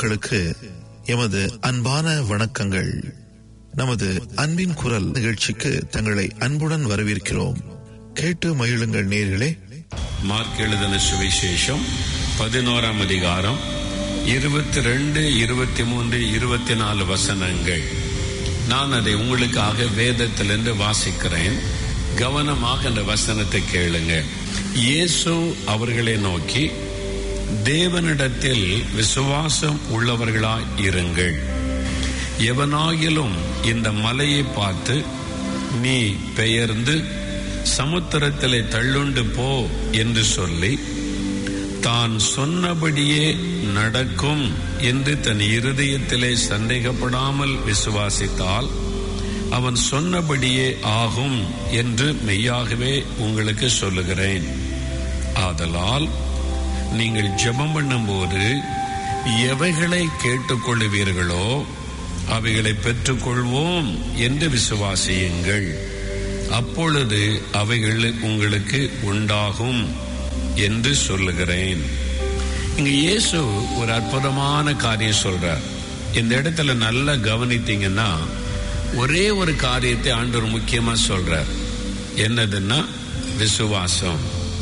மக்களுக்கு எமது அன்பான வணக்கங்கள் நமது அன்பின் குரல் நிகழ்ச்சிக்கு தங்களை அன்புடன் வரவேற்கிறோம் கேட்டு மகிழுங்கள் நேர்களே மார்க் எழுதின சுவிசேஷம் பதினோராம் அதிகாரம் இருபத்தி ரெண்டு இருபத்தி மூன்று இருபத்தி நாலு வசனங்கள் நான் அதை உங்களுக்காக வேதத்திலிருந்து வாசிக்கிறேன் கவனமாக அந்த வசனத்தை கேளுங்க இயேசு அவர்களை நோக்கி தேவனிடத்தில் விசுவாசம் உள்ளவர்களாய் இருங்கள் எவனாயிலும் இந்த மலையை பார்த்து நீ பெயர்ந்து சமுத்திரத்திலே தள்ளுண்டு போ என்று சொல்லி தான் சொன்னபடியே நடக்கும் என்று தன் இருதயத்திலே சந்தேகப்படாமல் விசுவாசித்தால் அவன் சொன்னபடியே ஆகும் என்று மெய்யாகவே உங்களுக்கு சொல்லுகிறேன் ஆதலால் நீங்கள் ஜெபம் பண்ணும்போது எவைகளை கேட்டுக்கொள்ளுவீர்களோ அவைகளை பெற்றுக்கொள்வோம் என்று விசுவாசியுங்கள் அப்பொழுது அவைகள் உங்களுக்கு உண்டாகும் என்று சொல்லுகிறேன் இங்க இயேசு ஒரு அற்புதமான காரியம் சொல்றார் இந்த இடத்துல நல்லா கவனித்தீங்கன்னா ஒரே ஒரு காரியத்தை ஆண்டவர் முக்கியமா சொல்றார் என்னதுன்னா விசுவாசம்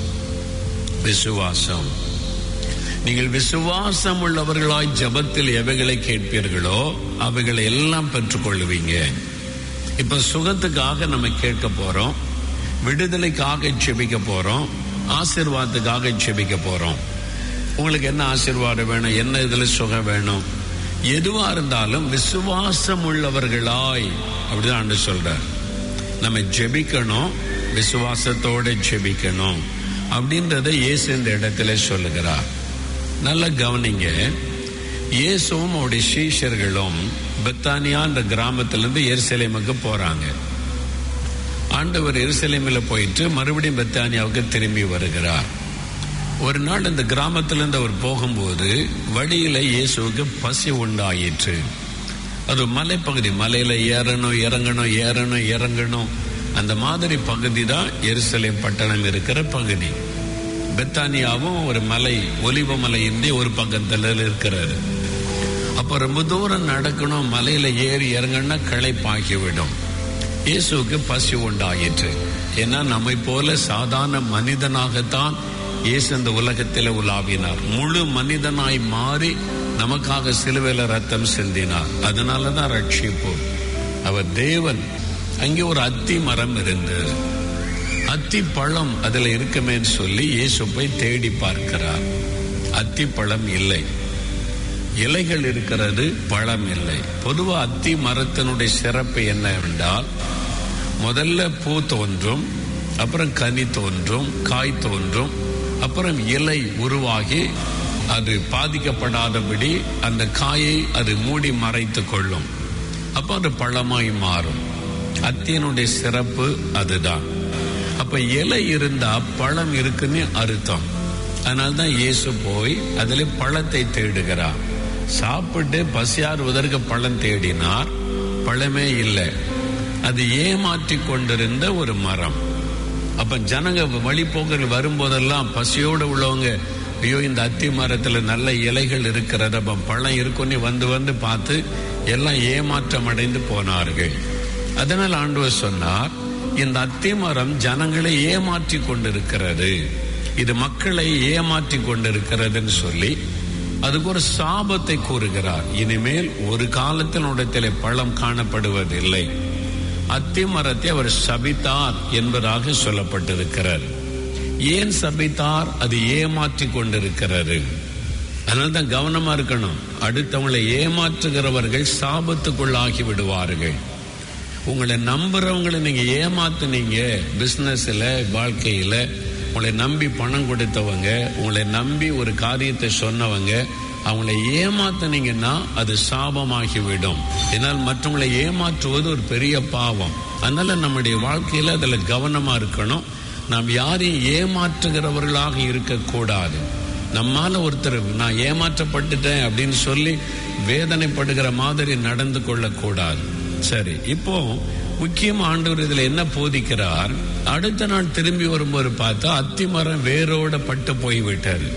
விசுவாசம் நீங்கள் விசுவாசம் உள்ளவர்களாய் ஜபத்தில் எவைகளை கேட்பீர்களோ அவைகளை எல்லாம் பெற்றுக்கொள்ளுவீங்க இப்ப சுகத்துக்காக நம்ம கேட்க போறோம் விடுதலைக்காக செபிக்க போறோம் ஆசிர்வாதத்துக்காக செபிக்க போறோம் உங்களுக்கு என்ன ஆசிர்வாதம் வேணும் என்ன இதுல சுகம் வேணும் எதுவா இருந்தாலும் விசுவாசம் உள்ளவர்களாய் அப்படிதான் ஆண்டு சொல்றார் நம்ம ஜெபிக்கணும் விசுவாசத்தோட ஜெபிக்கணும் அப்படின்றத இயேசு இந்த இடத்துல சொல்லுகிறார் நல்லா கவனிங்க இயேசுவும் அவருடைய சீஷர்களும் பெத்தானியா என்ற கிராமத்திலிருந்து எருசலேமுக்கு போறாங்க ஆண்டவர் எருசலேமில் போயிட்டு மறுபடியும் பெத்தானியாவுக்கு திரும்பி வருகிறார் ஒரு நாள் இந்த கிராமத்திலிருந்து அவர் போகும்போது வழியில இயேசுவுக்கு பசி உண்டாயிற்று அது மலைப்பகுதி மலையில ஏறணும் இறங்கணும் ஏறணும் இறங்கணும் அந்த மாதிரி பகுதி தான் எருசலேம் பட்டணம் இருக்கிற பகுதி பெத்தானியாவும் ஒரு மலை ஒலிவ மலை இந்தி ஒரு பக்கத்துல இருக்கிறாரு அப்ப ரொம்ப தூரம் நடக்கணும் மலையில ஏறி இறங்கணும்னா களைப்பாகிவிடும் இயேசுவுக்கு பசி உண்டாயிற்று ஏன்னா நம்மை போல சாதாரண மனிதனாகத்தான் இயேசு இந்த உலகத்தில் உலாவினார் முழு மனிதனாய் மாறி நமக்காக சிலுவையில ரத்தம் சிந்தினார் அதனாலதான் ரட்சிப்பு அவர் தேவன் அங்கே ஒரு அத்தி மரம் இருந்தது அத்தி பழம் அதுல இருக்குமேன்னு சொல்லி இயேசு போய் தேடி பார்க்கிறார் அத்தி பழம் இல்லை இலைகள் இருக்கிறது பழம் இல்லை பொதுவா அத்தி மரத்தினுடைய சிறப்பு என்ன என்றால் முதல்ல பூ தோன்றும் அப்புறம் கனி தோன்றும் காய் தோன்றும் அப்புறம் இலை உருவாகி அது பாதிக்கப்படாதபடி அந்த காயை அது மூடி மறைத்து கொள்ளும் அப்ப அது பழமாய் மாறும் அத்தியனுடைய சிறப்பு அதுதான் அப்ப இலை இருந்தா பழம் இருக்குன்னு அர்த்தம் அதனால்தான் இயேசு போய் அதுல பழத்தை தேடுகிறார் சாப்பிட்டு பசியாறுவதற்கு பழம் தேடினார் பழமே இல்லை அது ஏமாற்றி கொண்டிருந்த ஒரு மரம் அப்ப ஜனங்க வழிபோக்கர்கள் வரும்போதெல்லாம் பசியோடு உள்ளவங்க ஐயோ இந்த அத்தி மரத்துல நல்ல இலைகள் இருக்கிறது அப்ப பழம் இருக்குன்னு வந்து வந்து பார்த்து எல்லாம் ஏமாற்றம் அடைந்து போனார்கள் அதனால் ஆண்டவர் சொன்னார் இந்த அத்தி மரம் ஜனங்களை ஏமாற்றி கொண்டிருக்கிறது இது மக்களை ஏமாற்றி கொண்டிருக்கிறதுன்னு சொல்லி அதுக்கு ஒரு சாபத்தை கூறுகிறார் இனிமேல் ஒரு காலத்தில் உடத்திலே பழம் காணப்படுவதில்லை அத்தி மரத்தை அவர் சபித்தார் என்பதாக சொல்லப்பட்டிருக்கிறார் ஏன் சபித்தார் அது ஏமாற்றி கொண்டிருக்கிறது அதனால தான் கவனமா இருக்கணும் அடுத்தவங்களை ஏமாற்றுகிறவர்கள் சாபத்துக்குள்ளாகி விடுவார்கள் உங்களை நம்புறவங்களை நீங்க ஏமாத்துனீங்க பிசினஸ்ல வாழ்க்கையில உங்களை நம்பி பணம் கொடுத்தவங்க உங்களை நம்பி ஒரு காரியத்தை சொன்னவங்க அவங்களை ஏமாத்துனீங்கன்னா அது சாபமாகிவிடும் என்னால் மற்றவங்களை ஏமாற்றுவது ஒரு பெரிய பாவம் அதனால நம்முடைய வாழ்க்கையில அதுல கவனமா இருக்கணும் நாம் யாரையும் ஏமாற்றுகிறவர்களாக இருக்கக்கூடாது நம்மால ஒருத்தர் நான் ஏமாற்றப்பட்டுட்டேன் அப்படின்னு சொல்லி வேதனைப்படுகிற மாதிரி நடந்து கொள்ளக்கூடாது சரி இப்போ முக்கியம் ஆண்டவர் இதுல என்ன போதிக்கிறார் அடுத்த நாள் திரும்பி வரும்போது பார்த்தா அத்தி மரம் வேரோட பட்டு போய் விட்டாரு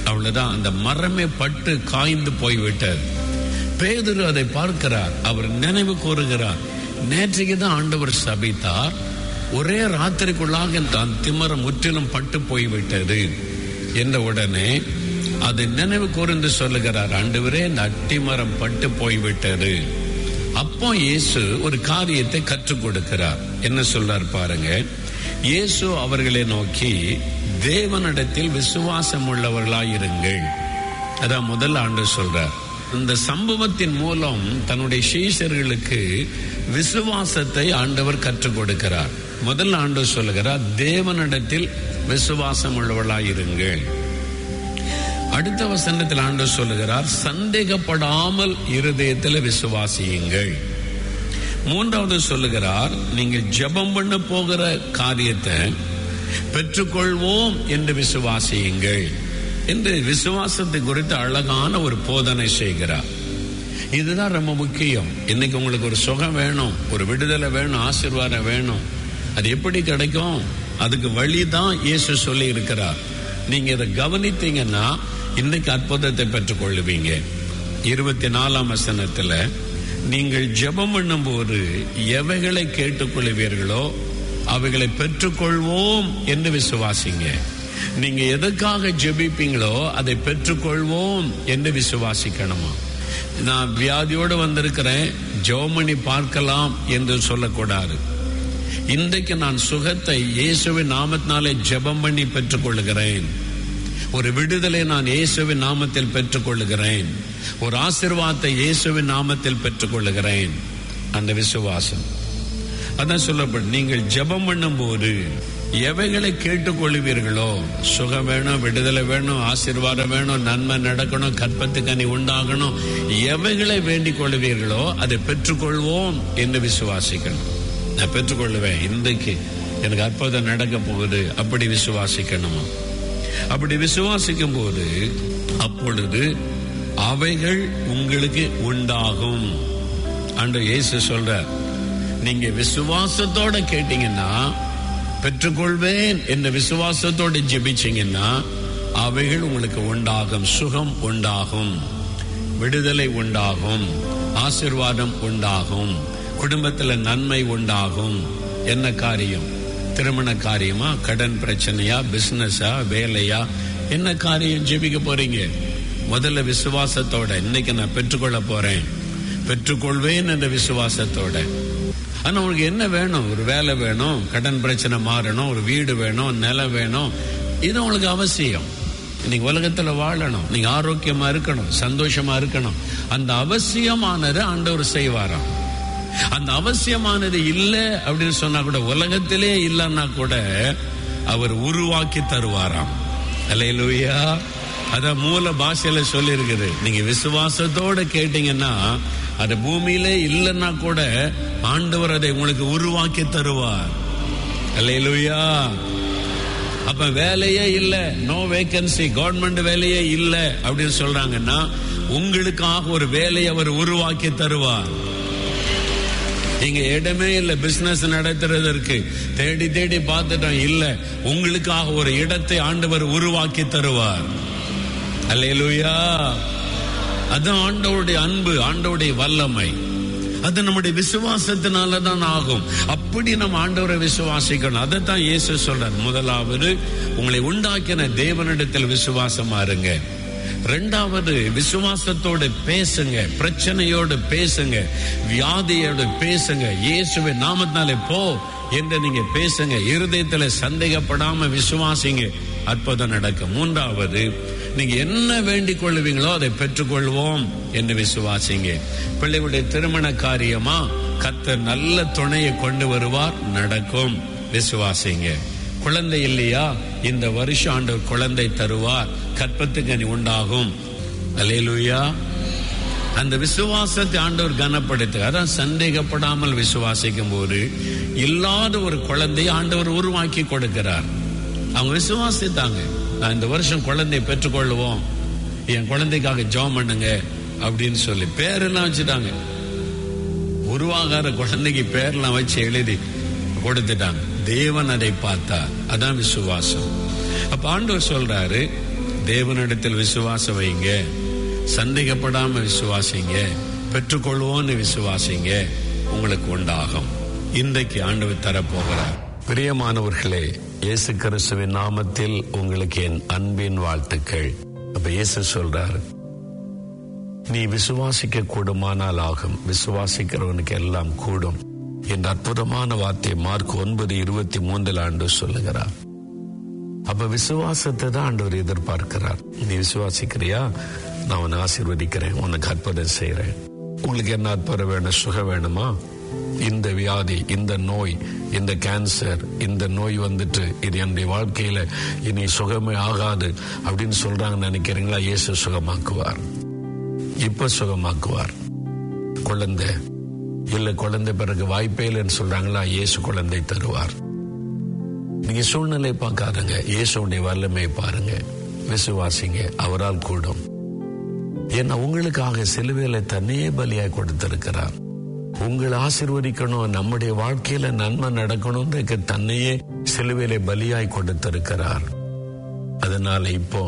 அவ்வளவுதான் அந்த மரமே பட்டு காய்ந்து போய்விட்டது பேதுரு அதை பார்க்கிறார் அவர் நினைவு கூறுகிறார் நேற்றைக்கு தான் ஆண்டவர் சபித்தார் ஒரே ராத்திரிக்குள்ளாக தான் திமரம் முற்றிலும் பட்டு போய்விட்டது என்ற உடனே அதை நினைவு கூர்ந்து சொல்லுகிறார் ஆண்டவரே இந்த அட்டிமரம் பட்டு போய்விட்டது அப்போ இயேசு ஒரு காரியத்தை கற்றுக் கொடுக்கிறார் என்ன சொல்றார் பாருங்க இயேசு அவர்களை நோக்கி தேவனிடத்தில் விசுவாசம் உள்ளவர்களாயிருங்கள் அதான் முதல் ஆண்டு சொல்றார் இந்த சம்பவத்தின் மூலம் தன்னுடைய சீஷர்களுக்கு விசுவாசத்தை ஆண்டவர் கற்றுக் கொடுக்கிறார் முதல் ஆண்டு சொல்லுகிறார் தேவனிடத்தில் விசுவாசம் உள்ளவர்களாயிருங்கள் அடுத்த வசனத்தில் ஆண்டு சொல்லுகிறார் சந்தேகப்படாமல் இருதயத்தில் விசுவாசியுங்கள் மூன்றாவது சொல்லுகிறார் நீங்கள் ஜெபம் பண்ண போகிற காரியத்தை பெற்றுக்கொள்வோம் என்று விசுவாசியுங்கள் என்று விசுவாசத்தை குறித்து அழகான ஒரு போதனை செய்கிறார் இதுதான் ரொம்ப முக்கியம் இன்னைக்கு உங்களுக்கு ஒரு சுகம் வேணும் ஒரு விடுதலை வேணும் ஆசீர்வாதம் வேணும் அது எப்படி கிடைக்கும் அதுக்கு வழி தான் இயேசு சொல்லி இருக்கிறார் நீங்க இதை கவனித்தீங்கன்னா இன்னைக்கு அற்புதத்தை பெற்றுக் கொள்ளுவீங்க இருபத்தி நாலாம் வசனத்துல நீங்கள் ஜெபம் பண்ணும்போது எவைகளை கேட்டுக்கொள்வீர்களோ அவைகளை பெற்றுக்கொள்வோம் என்று விசுவாசிங்க நீங்க எதுக்காக ஜெபிப்பீங்களோ அதை பெற்றுக்கொள்வோம் என்று விசுவாசிக்கணுமா நான் வியாதியோடு வந்திருக்கிறேன் ஜெபமணி பார்க்கலாம் என்று சொல்லக்கூடாது இன்றைக்கு நான் சுகத்தை இயேசுவின் நாமத்தினாலே ஜெபம் பண்ணி பெற்றுக் கொள்கிறேன் ஒரு விடுதலை நான் இயேசுவின் நாமத்தில் பெற்றுக் கொள்கிறேன் ஒரு ஆசிர்வாதத்தை இயேசுவின் நாமத்தில் பெற்றுக் கொள்கிறேன் அந்த விசுவாசம் அதான் சொல்லப்படும் நீங்கள் ஜெபம் பண்ணும் போது எவைகளை கேட்டுக்கொள்வீர்களோ சுகம் வேணும் விடுதலை வேணும் ஆசீர்வாதம் வேணும் நன்மை நடக்கணும் கற்பத்து கனி உண்டாகணும் எவைகளை வேண்டிக் கொள்வீர்களோ அதை பெற்றுக்கொள்வோம் என்று விசுவாசிக்கணும் நான் பெற்றுக்கொள்ளுவேன் இன்றைக்கு எனக்கு அற்புதம் நடக்க போகுது அப்படி விசுவாசிக்கணுமா அப்படி விசுவாசிக்கும் போது அப்பொழுது அவைகள் உங்களுக்கு உண்டாகும் அன்று இயேசு சொல்றார் நீங்க விசுவாசத்தோட கேட்டீங்கன்னா பெற்றுக்கொள்வேன் என்ற விசுவாசத்தோட ஜெபிச்சீங்கன்னா அவைகள் உங்களுக்கு உண்டாகும் சுகம் உண்டாகும் விடுதலை உண்டாகும் ஆசிர்வாதம் உண்டாகும் குடும்பத்துல நன்மை உண்டாகும் என்ன காரியம் திருமண காரியமா கடன் பிரச்சனையா பிசினஸா வேலையா என்ன காரியம் ஜெபிக்க போறீங்க முதல்ல விசுவாசத்தோட இன்னைக்கு நான் பெற்றுக்கொள்ள போறேன் பெற்றுக்கொள்வேன் என்ற விசுவாசத்தோட ஆனா உங்களுக்கு என்ன வேணும் ஒரு வேலை வேணும் கடன் பிரச்சனை மாறணும் ஒரு வீடு வேணும் நிலம் வேணும் இது உங்களுக்கு அவசியம் இன்னைக்கு உலகத்துல வாழணும் நீங்க ஆரோக்கியமா இருக்கணும் சந்தோஷமா இருக்கணும் அந்த அவசியமானதை ஆண்டவர் செய்வாராம் அந்த அவசியமானது இல்ல அப்படின்னு சொன்னா கூட உலகத்திலே இல்லைன்னா கூட அவர் உருவாக்கி தருவாராம் அல்லையா அத மூல பாஷையில சொல்லி இருக்குது நீங்க விசுவாசத்தோட கேட்டீங்கன்னா அது பூமியிலே இல்லைன்னா கூட ஆண்டவர் அதை உங்களுக்கு உருவாக்கி தருவார் அல்லையா அப்ப வேலையே இல்ல நோ வேகன்சி கவர்மெண்ட் வேலையே இல்ல அப்படின்னு சொல்றாங்கன்னா உங்களுக்காக ஒரு வேலையை அவர் உருவாக்கி தருவார் இங்க இடமே இல்ல பிசினஸ் நடத்துறதற்கு தேடி தேடி பார்த்துட்டோம் இல்ல உங்களுக்காக ஒரு இடத்தை ஆண்டவர் உருவாக்கி தருவார் அல்லேலூயா அது ஆண்டவருடைய அன்பு ஆண்டவருடைய வல்லமை அது நம்முடைய விசுவாசத்தினால தான் ஆகும் அப்படி நம்ம ஆண்டவரை விசுவாசிக்கணும் அதை தான் இயேசு சொல்றார் முதலாவது உங்களை உண்டாக்கின தேவனிடத்தில் விசுவாசமா இருங்க ரெண்டாவது விசுவாசத்தோடு பேசுங்க பிரச்சனையோடு பேசுங்க வியாதியோடு பேசுங்க இயேசுவின் நாமத்தினாலே போ என்று நீங்க பேசுங்க இருதயத்துல சந்தேகப்படாம விசுவாசிங்க அற்புதம் நடக்கும் மூன்றாவது நீங்க என்ன வேண்டிக் கொள்வீங்களோ அதை பெற்றுக்கொள்வோம் என்று விசுவாசிங்க பிள்ளைகளுடைய திருமண காரியமா கத்த நல்ல துணையை கொண்டு வருவார் நடக்கும் விசுவாசிங்க குழந்தை இல்லையா இந்த வருஷம் ஆண்டவர் குழந்தை தருவார் கற்பத்துக்கு அணி உண்டாகும் அலேலுயா அந்த விசுவாசத்தை ஆண்டவர் கனப்படுத்து அதான் சந்தேகப்படாமல் விசுவாசிக்கும் போது இல்லாத ஒரு குழந்தையை ஆண்டவர் உருவாக்கி கொடுக்கிறார் அவங்க விசுவாசித்தாங்க நான் இந்த வருஷம் குழந்தை பெற்றுக்கொள்ளுவோம் என் குழந்தைக்காக ஜெபம் பண்ணுங்க அப்படின்னு சொல்லி பேரெல்லாம் வச்சுட்டாங்க உருவாகாத குழந்தைக்கு பேர்லாம் வச்சு எழுதி கொடுத்துட்டாங்க தேவன் அதை பார்த்தார் அதான் விசுவாசம் அப்ப ஆண்டவர் சொல்றாரு தேவனிடத்தில் விசுவாசம் வைங்க சந்தேகப்படாம விசுவாசிங்க பெற்றுக்கொள்வோன்னு விசுவாசிங்க உங்களுக்கு உண்டாகும் இன்றைக்கு ஆண்டவர் தரப்போகிறார் பிரியமானவர்களே இயேசு கிறிஸ்துவின் நாமத்தில் உங்களுக்கு என் அன்பின் வாழ்த்துக்கள் அப்ப இயேசு சொல்றார் நீ விசுவாசிக்க கூடுமானால் ஆகும் விசுவாசிக்கிறவனுக்கு எல்லாம் கூடும் என்ற அற்புதமான வார்த்தை மார்க் ஒன்பது இருபத்தி மூன்றில் ஆண்டு சொல்லுகிறார் அப்ப விசுவாசத்தை தான் ஆண்டவர் எதிர்பார்க்கிறார் நீ விசுவாசிக்கிறியா நான் உன்னை ஆசீர்வதிக்கிறேன் உனக்கு அற்புதம் செய்யறேன் உங்களுக்கு என்ன அற்புதம் வேணும் சுகம் வேணுமா இந்த வியாதி இந்த நோய் இந்த கேன்சர் இந்த நோய் வந்துட்டு இது என்னுடைய வாழ்க்கையில இனி சுகமே ஆகாது அப்படின்னு சொல்றாங்கன்னு நினைக்கிறீங்களா இயேசு சுகமாக்குவார் இப்ப சுகமாக்குவார் குழந்தை இல்ல குழந்தை பிறகு வாய்ப்பே இல்லைன்னு சொல்றாங்களா இயேசு குழந்தை தருவார் நீங்க சூழ்நிலை பார்க்காதுங்க இயேசுடைய வல்லமை பாருங்க விசுவாசிங்க அவரால் கூடும் ஏன்னா உங்களுக்காக சிலுவையில தன்னையே பலியாய் கொடுத்திருக்கிறார் உங்களை ஆசிர்வதிக்கணும் நம்முடைய வாழ்க்கையில நன்மை நடக்கணும்ன்றதுக்கு தன்னையே சிலுவையில பலியாய் கொடுத்திருக்கிறார் அதனால இப்போ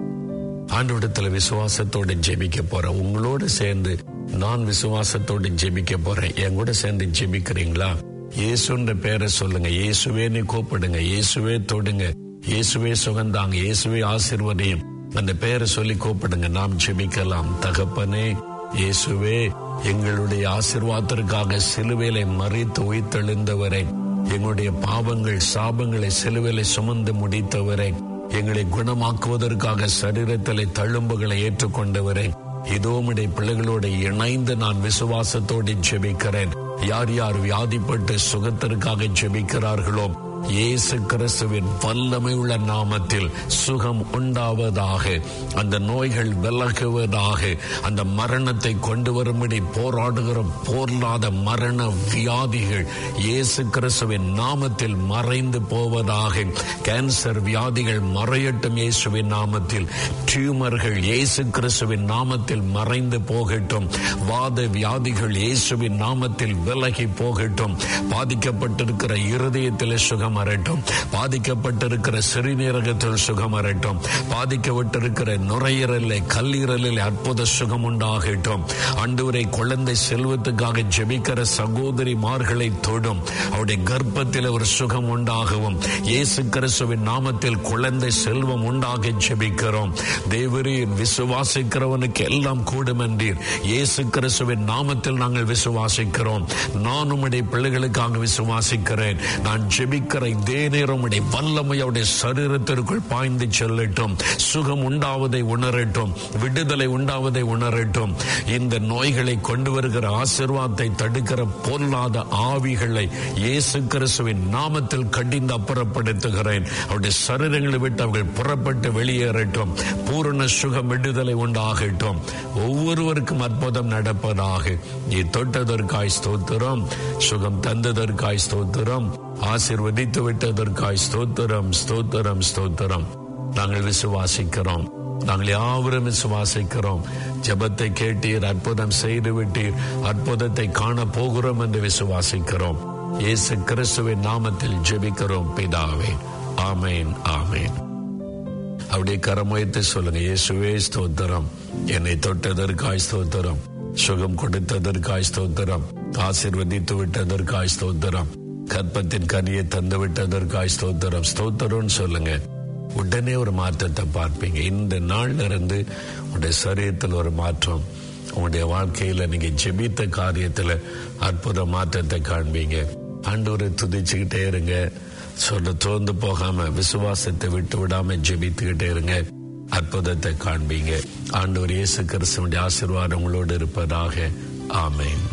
ஆண்டோடத்துல விசுவாசத்தோட ஜெபிக்க போறேன் உங்களோட சேர்ந்து நான் விசுவாசத்தோட ஜெபிக்க போறேன் என் கூட சேர்ந்து ஜெபிக்கிறீங்களா இயேசுன்ற பேரை சொல்லுங்க இயேசுவே நீ கூப்பிடுங்க இயேசுவே தொடுங்க இயேசுவே சுகந்தாங்க இயேசுவே ஆசிர்வதியும் அந்த பெயரை சொல்லி கூப்பிடுங்க நாம் ஜெபிக்கலாம் தகப்பனே இயேசுவே எங்களுடைய ஆசிர்வாதத்திற்காக சிலுவையில மறித்து உயிர்த்தெழுந்தவரை எங்களுடைய பாவங்கள் சாபங்களை சிலுவையில சுமந்து முடித்தவரை எங்களை குணமாக்குவதற்காக சரீரத்திலே தழும்புகளை ஏற்றுக்கொண்டவரை இதோ உம்முடைய பிள்ளைகளோடு இணைந்து நான் விசுவாசத்தோடு ஜெபிக்கிறேன் யார் யார் வியாதிப்பட்டு சுகத்திற்காக ஜெபிக்கிறார்களோ இயேசு கிறிஸ்துவின் வல்லமை உள்ள நாமத்தில் சுகம் உண்டாவதாக அந்த நோய்கள் விலகுவதாக அந்த மரணத்தை கொண்டு வரும்படி போராடுகிற போர்லாத மரண வியாதிகள் இயேசு கிறிஸ்துவின் நாமத்தில் மறைந்து போவதாக கேன்சர் வியாதிகள் மறையட்டும் இயேசுவின் நாமத்தில் டியூமர்கள் இயேசு கிறிஸ்துவின் நாமத்தில் மறைந்து போகட்டும் வாத வியாதிகள் இயேசுவின் நாமத்தில் விலகி போகட்டும் பாதிக்கப்பட்டிருக்கிற இருதயத்தில் சுகம் அரட்டும் பாதிக்கப்பட்டிருக்கிற சிறுநீரகத்தில் சுகம் அரட்டும் பாதிக்கப்பட்டிருக்கிற நுரையீரலில் கல்லீரலில் அற்புத சுகம் உண்டாகட்டும் அன்றுவரை குழந்தை செல்வத்துக்காக ஜெபிக்கிற சகோதரிமார்களை தொடும் அவருடைய கர்ப்பத்தில் ஒரு சுகம் உண்டாகவும் இயேசு கிறிஸ்துவின் நாமத்தில் குழந்தை செல்வம் உண்டாக ஜெபிக்கிறோம் தேவரீர் விசுவாசிக்கிறவனுக்கு எல்லாம் கூடும் என்றீர் இயேசு கிறிஸ்துவின் நாமத்தில் நாங்கள் விசுவாசிக்கிறோம் நான் உம்முடைய பிள்ளைகளுக்காக விசுவாசிக்கிறேன் நான் ஜெபிக்கிற இதே நேரம் உடைய வல்லமை அவருடைய சரீரத்திற்குள் பாய்ந்து செல்லட்டும் சுகம் உண்டாவதை உணரட்டும் விடுதலை உண்டாவதை உணரட்டும் இந்த நோய்களை கொண்டு வருகிற ஆசிர்வாதத்தை தடுக்கிற பொல்லாத ஆவிகளை இயேசு கிறிஸ்துவின் நாமத்தில் கடிந்து அப்புறப்படுத்துகிறேன் அவருடைய சரீரங்களை விட்டு அவர்கள் புறப்பட்டு வெளியேறட்டும் பூரண சுகம் விடுதலை உண்டாகட்டும் ஒவ்வொருவருக்கும் அற்புதம் நடப்பதாக நீ தொட்டதற்காய் ஸ்தோத்திரம் சுகம் தந்ததற்காய் ஸ்தோத்திரம் ஆசிர்வதித்து விட்டதற்காய் ஸ்தோத்திரம் ஸ்தோத்திரம் ஸ்தோத்திரம் நாங்கள் விசுவாசிக்கிறோம் நாங்கள் யாவரும் விசுவாசிக்கிறோம் ஜெபத்தை கேட்டீர் அற்புதம் செய்து விட்டீர் அற்புதத்தை காண போகிறோம் என்று விசுவாசிக்கிறோம் இயேசு கிறிஸ்துவின் நாமத்தில் ஜெபிக்கிறோம் பிதாவே ஆமேன் ஆமேன் அப்படியே கரமுயர்த்து சொல்லுங்க இயேசுவே ஸ்தோத்திரம் என்னை தொட்டதற்காய் ஸ்தோத்திரம் சுகம் கொடுத்ததற்காய் ஸ்தோத்திரம் ஆசிர்வதித்து விட்டதற்காய் ஸ்தோத்திரம் கற்பத்தின் கனியை தந்து விட்டதற்காய் ஸ்தோத்திரம் ஸ்தோத்திரம்னு சொல்லுங்க உடனே ஒரு மாற்றத்தை பார்ப்பீங்க இந்த நாள்ல இருந்து உடைய சரீரத்தில் ஒரு மாற்றம் உங்களுடைய வாழ்க்கையில நீங்க ஜெபித்த காரியத்துல அற்புத மாற்றத்தை காண்பீங்க ஆண்டவரை துதிச்சுக்கிட்டே இருங்க சொல்ல தோர்ந்து போகாம விசுவாசத்தை விட்டு விடாம ஜெபித்துக்கிட்டே இருங்க அற்புதத்தை காண்பீங்க ஆண்டவர் இயேசு கிறிஸ்துவனுடைய ஆசீர்வாதம் உங்களோடு இருப்பதாக ஆமேன்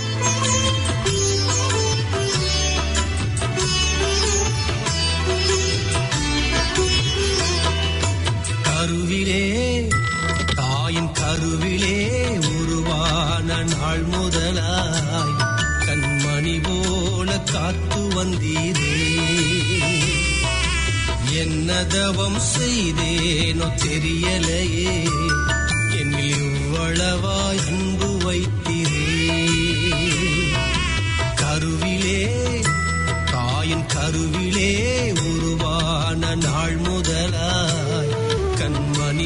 கருவிலே தாயின் கருவிலே உருவான நாள் முதலாய் கண்மணி போல காத்து வந்தீரே என்ன தவம் செய்தேனோ தெரியலையே என்னில் இவ்வளவாய் அன்பு வைத்தீரே கருவிலே தாயின் கருவிலே உருவான நாள் முதலாய் கண்மணி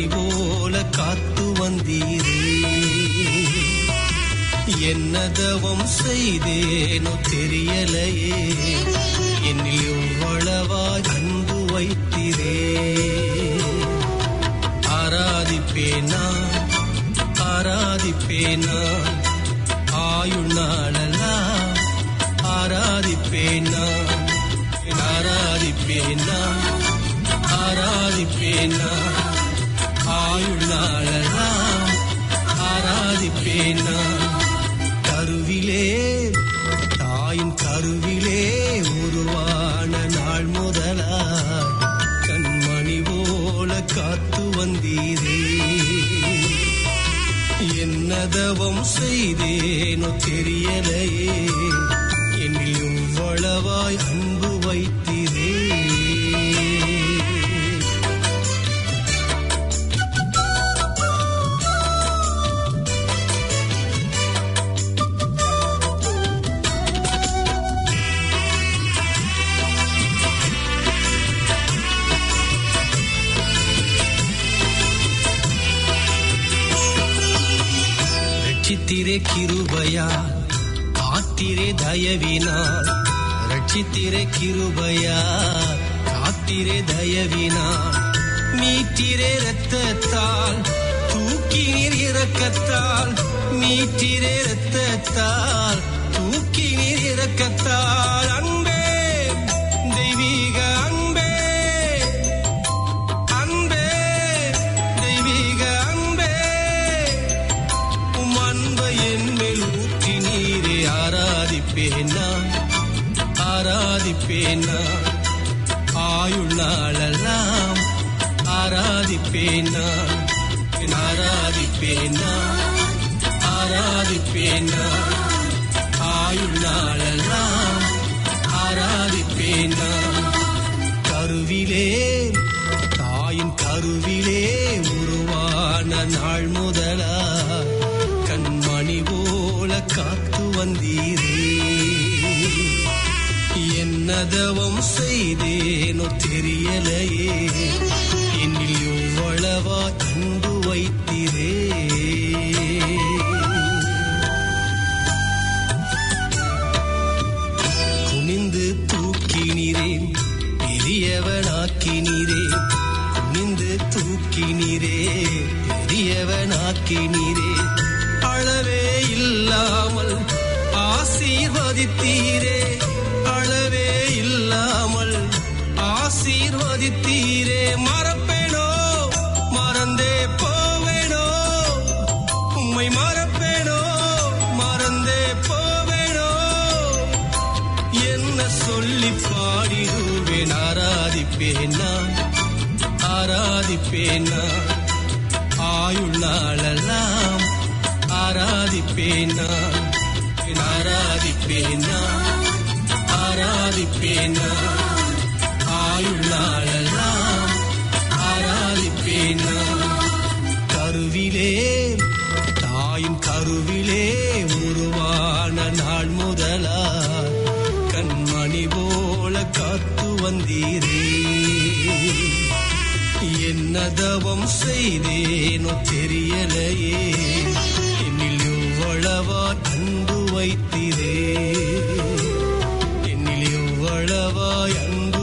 என்னதவம் செய்தேனோ தெரியலையே என்னில் எவ்வளவாய் அன்பு வைத்திரே ஆராதிப்பேனா ஆராதிப்பேனா ஆயுள் நாளெல்லாம் ஆராதிப்பேனா ஆராதிப்பேனா ஆராதிப்பேனா ஆயுள் நாளெல்லாம் ஆராதிப்பேனா கருவிலே தாயின் கருவிலே உருவான நாள் முதலா கண்மணி போல காத்து வந்தீரே என்னதவம் செய்தேனோ தெரியலையே என்னில் எவ்வளவாய் அன்பு வைத்தீரே ரட்சித்திரே கிருபையா காத்திரே தயவினால் ரட்சித்திரே கிருபையா காத்திரே தயவினால் மீட்டிரே ரத்தத்தால் தூக்கினீர் இரக்கத்தால் மீட்டிரே ரத்தத்தால் தூக்கினீர் இரக்கத்தால் அன்பே தெய்வீக அன்பே அன்பே தெய்வீக அன்பே உம் அன்பை என் மேல் ஊற்றி நீரே ஆராதிப்பேனா ஆராதிப்பேனா ஆயுள் நாளெல்லாம் ஆராதிப்பேனா ஆராதிப்பேனா ஆராதிப்பேனா ஆயுள் நாளெல்லாம் ஆராதிப்பேனா கருவிலே தாயின் கருவிலே உருவான நாள் முதலா கண்மணி போல காத்து வந்தீரே என்னதவம் செய்தேனோ தெரியலையே என்னில் எவ்வளவா அன்பு வைத்தீரே குனிந்து தூக்கினீரே பெரியவனாக்கினீரே குனிந்து தூக்கினீரே பெரியவனாக்கினீரே அளவே இல்லாமல் ஆசீர்வதித்தீரே அளவே இல்லாமல் ஆசீர்வதித்தீரே மறப்பேனோ மறந்தே போவேனோ உம்மை மறப்பேனோ மறந்தே போவேனோ என்ன சொல்லி பாடிடுவேன் ஆராதிப்பேனா ஆராதிப்பேனா ஆயுள் நாளெல்லாம் ஆராதிப்பேனா ஆராதிப்பேனா ஆராதிப்பேனா ஆயுள் நாளெல்லாம் ஆராதிப்பேனா கருவிலே தாயின் கருவிலே உருவான நாள் முதலா கண்மணி போல காத்து வந்தீரே என்னதவம் செய்தேனோ தெரியலையே என்னில் எவ்வளவா அன்பு வைத்தீரே என்னில் எவ்வளவாய் அன்பு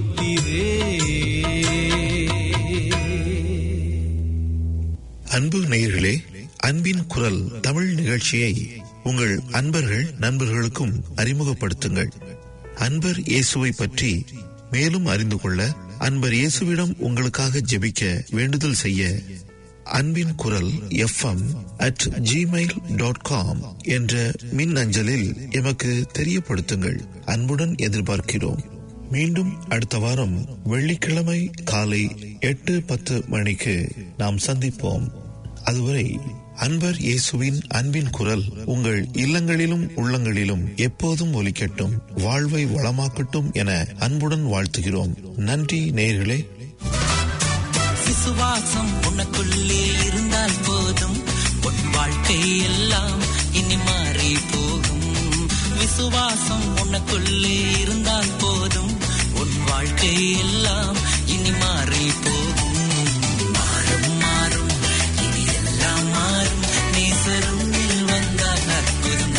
வைத்தீரே அன்பு நேயர்களே அன்பின் குரல் தமிழ் நிகழ்ச்சியை உங்கள் அன்பர்கள் நண்பர்களுக்கும் அறிமுகப்படுத்துங்கள் அன்பர் இயேசுவை பற்றி மேலும் அறிந்து கொள்ள அன்பர் இயேசுவிடம் உங்களுக்காக ஜெபிக்க வேண்டுதல் செய்ய அன்பின் குரல் FM at Gmail dot com என்ற மின் அஞ்சலில் எமக்கு தெரியப்படுத்துங்கள் அன்புடன் எதிர்பார்க்கிறோம் மீண்டும் அடுத்த வாரம் வெள்ளிக்கிழமை காலை எட்டு பத்து மணிக்கு நாம் சந்திப்போம் அதுவரை அன்பர் இயேசுவின் அன்பின் குரல் உங்கள் இல்லங்களிலும் உள்ளங்களிலும் எப்போதும் ஒலிக்கட்டும் வாழ்வை வளமாக்கட்டும் என அன்புடன் வாழ்த்துகிறோம் நன்றி நேயர்களே விசுவாசம் உனக்குள்ளே இருந்தால் போதும் உன் வாழ்க்கை எல்லாம் இனி மாறி போகும் விசுவாசம் உனக்குள்ளே இருந்தால் போதும் உன் வாழ்க்கை எல்லாம் இனி மாறி போகும் மாறும் மாறும் இனி எல்லாம் மாறும் நேசரும் வந்தால் அற்புதம்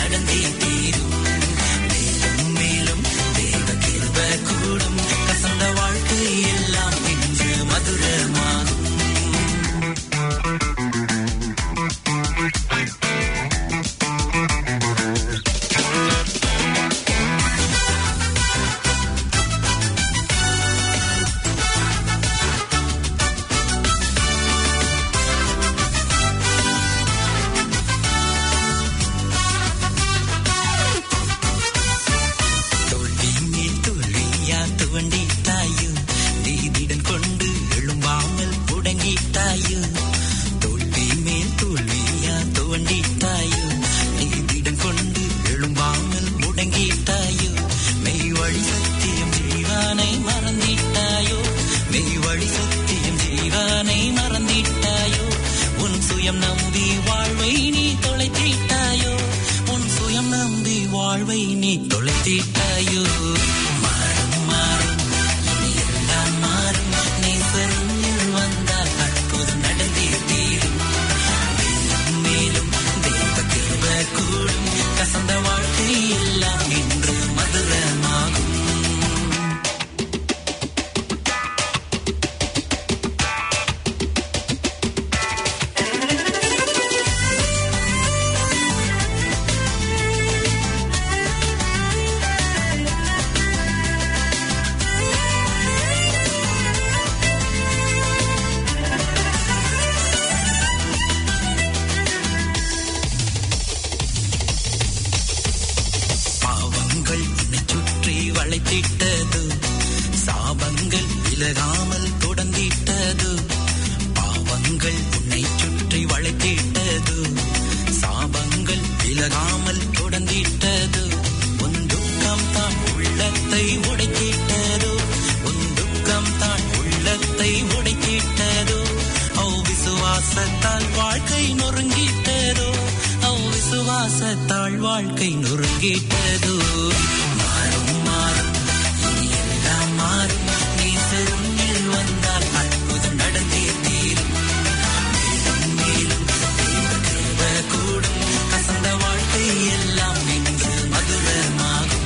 வளர்த்திட்டாயோ மாறும் மாறும் இனி எல்லாம் மாறும் நேசருள் வந்தால் அற்புதம் நடந்தே தீரும் மேலும் மேலும் தெய்வ கிருப கூடும் கசந்த வாழ்க்கை எல்லாம் இன்று மதுரமாகும் பாவங்கள் உன்னை சுற்றி வளைத்திட்டது சாபங்கள் விலகாமல் தொடர்ந்திட்டது பாவங்கள் உன்னை சுற்றி வளைத்திட்டது சாபங்கள் விலகாமல் தொடர்ந்திட்டது உன் துக்கம் தான் உள்ளத்தை உடைத்திட்டதோ உன் துக்கம் தான் உள்ளத்தை உடைத்திட்டதோ ஓ விசுவாசத்தால் வாழ்க்கை நொறுங்கிட்டதோ ஓ விசுவாசத்தால் வாழ்க்கை நொறுங்கிட்டதோ மாறும் மாறும் இனி எல்லாம் மாறும் நேசருள் வந்தால் அற்புதம் நடந்தே தீரும் மேலும் மேலும் தெய்வ கிருப கூடும் கசந்த வாழ்க்கை எல்லாம் இன்று மதுரமாகும்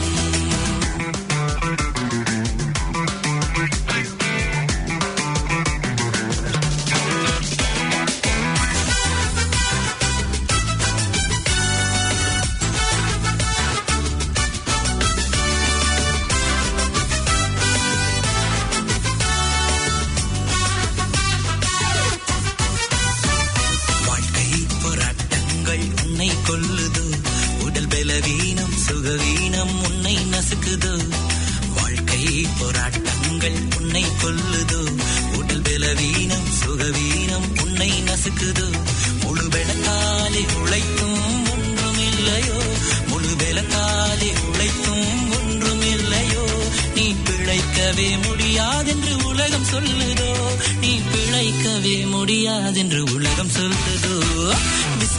வாழ்க்கை போராட்டங்கள் உன்னை கொல்லுது உடல் பலவீனம் சுகவீனம் உன்னை நசுக்குது வாழ்க்கை போராட்டங்கள் உன்னை கொல்லுது உடல் பலவீனம் சுகவீனம் உன்னை நசுக்குது முழு பெலத்தாலே உழைத்தும் ஒன்றும் இல்லையோ முழு பெலத்தாலே உழைத்தும் ஒன்றும் இல்லையோ நீ பிழைக்கவே முடியாதென்று உலகம் சொல்லுதோ நீ பிழைக்கவே முடியாதென்று உலகம் சொல்லுதோ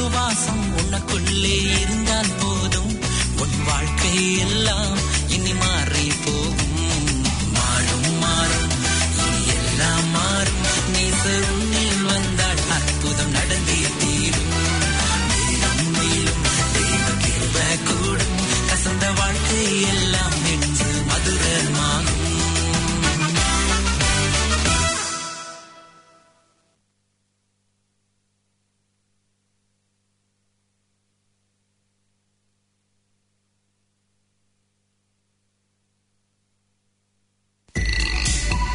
விசுவாசம் உனக்குள்ளே இருந்தால் போதும் உன் வாழ்க்கை எல்லாம் இனி மாறி